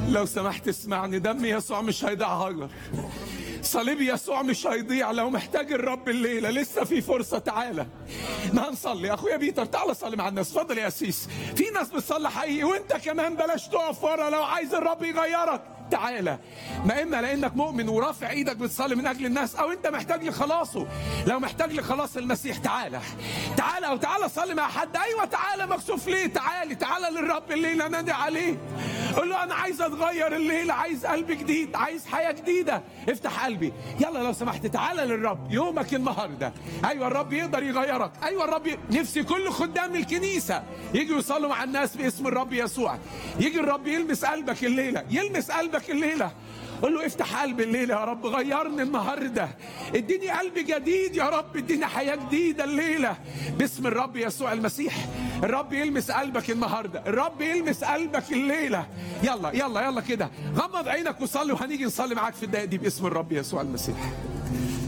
لو سمحت اسمعني دم يسوع مش هيضيع هجر صليب يسوع مش هيضيع لو محتاج الرب الليله لسه في فرصه تعالى ما هنصلي اخويا بيتر تعالى صلي مع الناس اتفضل يا اسيس في ناس بتصلي حقيقي وانت كمان بلاش تقف ورا لو عايز الرب يغيرك تعالى ما اما لانك مؤمن ورافع ايدك بتصلي من اجل الناس او انت محتاج لخلاصه لو محتاج لخلاص المسيح تعالى تعالى او تعالى صلي مع حد ايوه تعالى مكسوف ليه تعالي تعالى للرب الليله نادي عليه قول له انا عايز اتغير الليله عايز قلب جديد عايز حياه جديده افتح قلبي يلا لو سمحت تعالى للرب يومك النهارده ايوه الرب يقدر يغيرك ايوه الرب ي... نفسي كل خدام الكنيسه يجوا يصلوا مع الناس باسم الرب يسوع يجي الرب يلمس قلبك الليله يلمس قلبك الليله قول له افتح قلبي الليله يا رب غيرني النهارده اديني قلب جديد يا رب اديني حياه جديده الليله باسم الرب يسوع المسيح الرب يلمس قلبك النهارده الرب يلمس قلبك الليله يلا يلا يلا كده غمض عينك وصلي وهنيجي نصلي معاك في الدقائق دي باسم الرب يسوع المسيح